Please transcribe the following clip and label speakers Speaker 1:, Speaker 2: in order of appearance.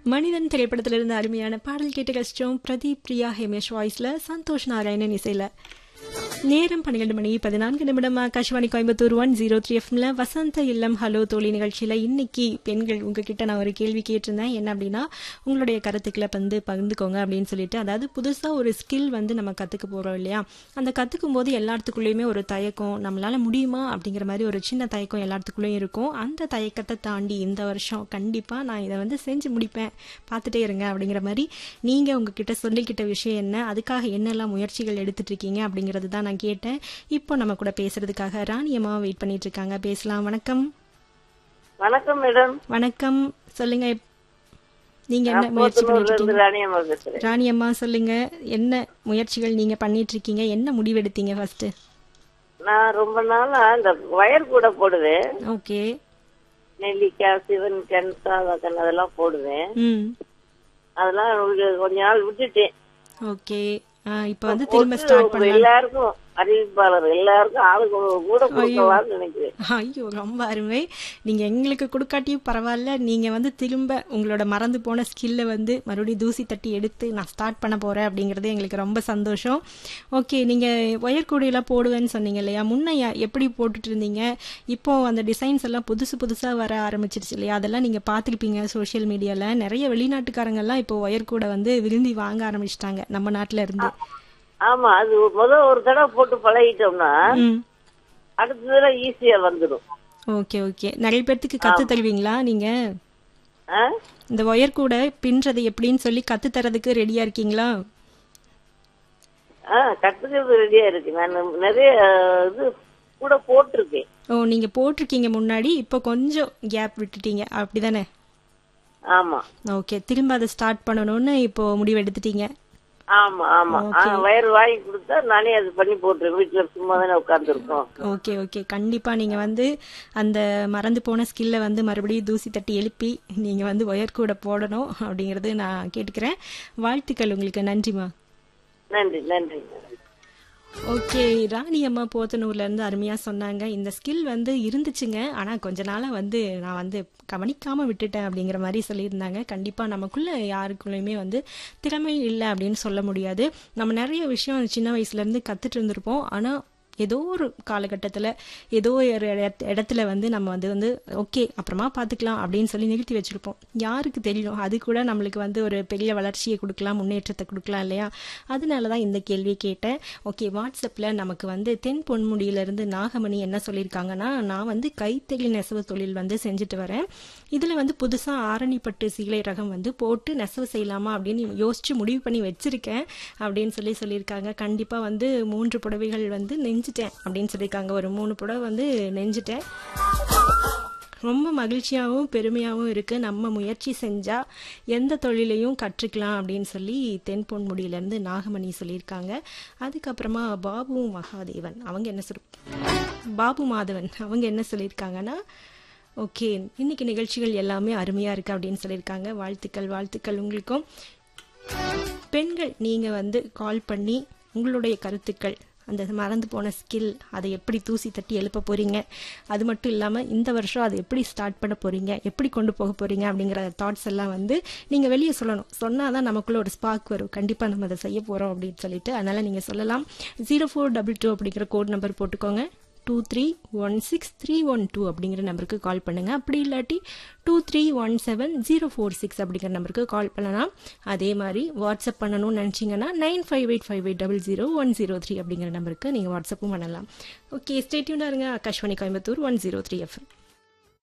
Speaker 1: மனிதன் திரைப்படத்திலிருந்து அருமையான பாடல் கேட்டு கஷ்டம் பிரதீப் பிரியா ஹேமேஷ் வாய்ஸ்ல சந்தோஷ் நாராயணன் இசையில நேரம் பன்னிரெண்டு மணி பதினான்கு நிமிடம் Akashvani Coimbatore one zero three எஃப்ல வசந்த இல்லம் ஹலோ தோழி நிகழ்ச்சியில இன்னைக்கு பெண்கள் உங்ககிட்ட நான் ஒரு கேள்வி கேட்டிருந்தேன் என்ன அப்படின்னா உங்களுடைய கருத்துக்களை வந்து பகிர்ந்துக்கோங்க அப்படின்னு சொல்லிட்டு அதாவது புதுசா ஒரு ஸ்கில் வந்து நம்ம கத்துக்க போறோம் இல்லையா அந்த கத்துக்கும் போது எல்லாத்துக்குள்ளேயுமே ஒரு தயக்கம் நம்மளால முடியுமா அப்படிங்கிற மாதிரி ஒரு சின்ன தயக்கம் எல்லாத்துக்குள்ளேயும் இருக்கும் அந்த தயக்கத்தை தாண்டி இந்த வருஷம் கண்டிப்பா நான் இதை வந்து செஞ்சு முடிப்பேன் பார்த்துட்டே இருங்க அப்படிங்கிற மாதிரி நீங்க உங்ககிட்ட சொல்லிக்கிட்ட விஷயம் என்ன அதுக்காக என்னெல்லாம் முயற்சிகள் எடுத்துட்டு இருக்கீங்க அப்படிங்கிறது தான் நான் கேட்டேன் இப்போ நம்ம கூட பேசுறதுக்காக ராணி அம்மா வெயிட் பண்ணிட்டு இருக்காங்க பேசலாம் வணக்கம்
Speaker 2: வணக்கம் மேடம்
Speaker 1: வணக்கம் சொல்லுங்க எப்- நீங்க என்ன
Speaker 2: நான்
Speaker 1: முயற்சி
Speaker 2: போத்தனூர்ல
Speaker 1: பண்ணிட்டு
Speaker 2: இருந்து
Speaker 1: இருக்கீங்க
Speaker 2: ராணியம்மா பேசுறேன்
Speaker 1: ராணி அம்மா சொல்லுங்க என்ன முயற்சிகள் நீங்க பண்ணிட்டு இருக்கீங்க என்ன முடிவெடுத்தீங்க ஃபர்ஸ்ட்
Speaker 2: நான் ரொம்ப நாளா இந்த வயர் கூட போடுவேன்
Speaker 1: ஓகே
Speaker 2: நெல்லிக்காய் சிவன் கண் சாதக்கண் அதெல்லாம் போடுவேன்
Speaker 1: ம்
Speaker 2: அதெல்லாம் ஒரு கொஞ்ச நாள் விட்டுட்டேன்
Speaker 1: ஓகே இப்போ வந்து திரும்ப ஸ்டார்ட்
Speaker 2: போட்டு
Speaker 1: பண்ணலாம்
Speaker 2: எல்லாருக்கும் அறிவிப்பாளர் எல்லாருக்கும் ஆளுக்கு ஒரு கூட கொடுக்கலாம்னு நினைக்கிறேன்
Speaker 1: ஐயோ ரொம்ப அருமை நீங்க எங்களுக்கு கொடுக்காட்டியும் பரவாயில்ல நீங்க வந்து திரும்ப உங்களோட மறந்து போன ஸ்கில்ல வந்து மறுபடியும் தூசி தட்டி எடுத்து நான் ஸ்டார்ட் பண்ண போறேன் அப்படிங்கிறது எங்களுக்கு ரொம்ப சந்தோஷம் ஓகே நீங்க ஒயர் கூடையெல்லாம் போடுவேன்னு சொன்னீங்க இல்லையா முன்ன யா- எப்படி போட்டுட்டு இருந்தீங்க இப்போ அந்த டிசைன்ஸ் எல்லாம் புதுசு புதுசா வர ஆரம்பிச்சிருச்சு இல்லையா அதெல்லாம் நீங்க பார்த்திருப்பீங்க சோஷியல் மீடியால நிறைய வெளிநாட்டுக்காரங்க எல்லாம் இப்போ ஒயர் கூடை வந்து விரும்பி வாங்க ஆரம்பிச்சிட்டாங்க நம்ம நாட்டுல இருந்து
Speaker 2: ஆமா அது முத ஒரு தடவை போட்டு பழகிட்டோம்னா
Speaker 1: ம்
Speaker 2: அடுத்த தடவை ஈஸியா வந்துடும்
Speaker 1: ஓகே ஓகே நிறைய பேர்த்துக்கு கத்து தருவீங்களா நீங்க
Speaker 2: ஆ?
Speaker 1: இந்த ஒயர் கூட பின்றது எப்படின்னு சொல்லி கத்து தரதுக்கு ரெடியா இருக்கீங்களா
Speaker 2: ஆ கத்துக்கிறது ரெடியா இருக்கு நான் நிறைய இது கூட போட்டிருக்கேன்
Speaker 1: ஓ நீங்க போட்டிருக்கீங்க முன்னாடி இப்போ கொஞ்சம் கேப் விட்டுட்டீங்க அப்படிதானே
Speaker 2: ஆமா
Speaker 1: ஓகே திரும்ப அதை ஸ்டார்ட் பண்ணணும்னு இப்போ முடிவு எடுத்துட்டீங்க
Speaker 2: ஆமா ஆமா ஆ, வயர் வாங்கி கொடுத்தா நானே அது பண்ணி போட்டுருவேன் வீட்டுல சும்மா தானே உட்காந்துருக்கோம்
Speaker 1: ஓகே ஓகே கண்டிப்பா நீங்க வந்து அந்த மறந்து போன ஸ்கில்ல வந்து மறுபடியும் தூசி தட்டி எழுப்பி நீங்க வந்து ஒயர் கூட போடணும் அப்படிங்கறது நான் கேட்டுக்கிறேன் வாழ்த்துக்கள் உங்களுக்கு நன்றிமா
Speaker 2: நன்றி நன்றி
Speaker 1: ஓகே ராணி அம்மா போத்தனூர்ல இருந்து அருமையா சொன்னாங்க இந்த ஸ்கில் வந்து இருந்துச்சுங்க ஆனா கொஞ்ச நாளா வந்து நான் வந்து கவனிக்காம விட்டுட்டேன் அப்படிங்கிற மாதிரி சொல்லியிருந்தாங்க கண்டிப்பா நமக்குள்ள யாருக்குள்ளயுமே வந்து திறமை இல்லை அப்படின்னு சொல்ல முடியாது நம்ம நிறைய விஷயம் சின்ன வயசுல இருந்து கத்துட்டு இருந்திருப்போம் ஆனா ஏதோ ஒரு காலகட்டத்தில் ஏதோ ஒரு இடத்- இடத்துல வந்து நம்ம வந்து வந்து ஓகே அப்புறமா பார்த்துக்கலாம் அப்படின்னு சொல்லி நிறுத்தி வச்சிருப்போம் யாருக்கு தெரியும் அது கூட நம்மளுக்கு வந்து ஒரு பெரிய வளர்ச்சியை கொடுக்கலாம் முன்னேற்றத்தை கொடுக்கலாம் இல்லையா அதனால தான் இந்த கேள்வி கேட்டேன் ஓகே வாட்ஸ்அப்பில் நமக்கு வந்து தென் பொன்முடியிலிருந்து நாகமணி என்ன சொல்லியிருக்காங்கன்னா நான் வந்து கைத்தறி நெசவு தொழில் வந்து செஞ்சுட்டு வரேன் இதில் வந்து புதுசாக ஆரணிப்பட்டு சீலை ரகம் வந்து போட்டு நெசவு செய்யலாமா அப்படின்னு யோசிச்சு முடிவு பண்ணி வச்சிருக்கேன் அப்படின்னு சொல்லி சொல்லியிருக்காங்க கண்டிப்பாக வந்து மூன்று புடவைகள் வந்து நெஞ்சிட்டேன் அப்படின்னு சொல்லியிருக்காங்க ஒரு மூணு புடவை வந்து நெஞ்சிட்டேன் ரொம்ப மகிழ்ச்சியாகவும் பெருமையாகவும் இருக்கு நம்ம முயற்சி செஞ்சா எந்த தொழிலையும் கற்றுக்கலாம் அப்படின்னு சொல்லி தென்பொன்முடியிலேருந்து நாகமணி சொல்லியிருக்காங்க அதுக்கப்புறமா பாபு மகாதேவன் அவங்க என்ன சொல் பாபு மாதவன் அவங்க என்ன சொல்லியிருக்காங்கன்னா ஓகே இன்னைக்கு நிகழ்ச்சிகள் எல்லாமே அருமையா இருக்கு அப்படின்னு சொல்லியிருக்காங்க வாழ்த்துக்கள் வாழ்த்துக்கள் உங்களுக்கும் பெண்கள் நீங்க வந்து கால் பண்ணி உங்களுடைய கருத்துக்கள் அந்த மறந்து போன ஸ்கில் அதை எப்படி தூசி தட்டி எழுப்ப போறீங்க அது மட்டும் இல்லாம இந்த வருஷம் அதை எப்படி ஸ்டார்ட் பண்ண போறீங்க எப்படி கொண்டு போக போறீங்க அப்படிங்கிற தாட்ஸ் எல்லாம் வந்து நீங்க வெளியே சொல்லணும் சொன்னாதான் நமக்குள்ள ஒரு ஸ்பார்க் வரும் கண்டிப்பா நம்ம அதை செய்ய போறோம் அப்படின்னு சொல்லிட்டு அதனால நீங்க சொல்லலாம் ஜீரோ ஃபோர் டபுள் டூ அப்படிங்கிற கோட் நம்பர் போட்டுக்கோங்க two three one six three one two அப்படிங்கிற நம்பருக்கு கால் பண்ணுங்க அப்படி இல்லாட்டி two three one seven zero four six அப்படிங்கிற நம்பருக்கு கால் பண்ணலாம் அதே மாதிரி வாட்ஸ்அப் பண்ணணும்னு நினச்சிங்கன்னா nine five eight five eight double zero one zero three அப்படிங்கிற நம்பருக்கு நீங்கள் வாட்ஸ்அப்பும் பண்ணலாம் ஓகே ஸ்டேட்யூண்டாக இருங்க Akashvani Coimbatore one zero three FM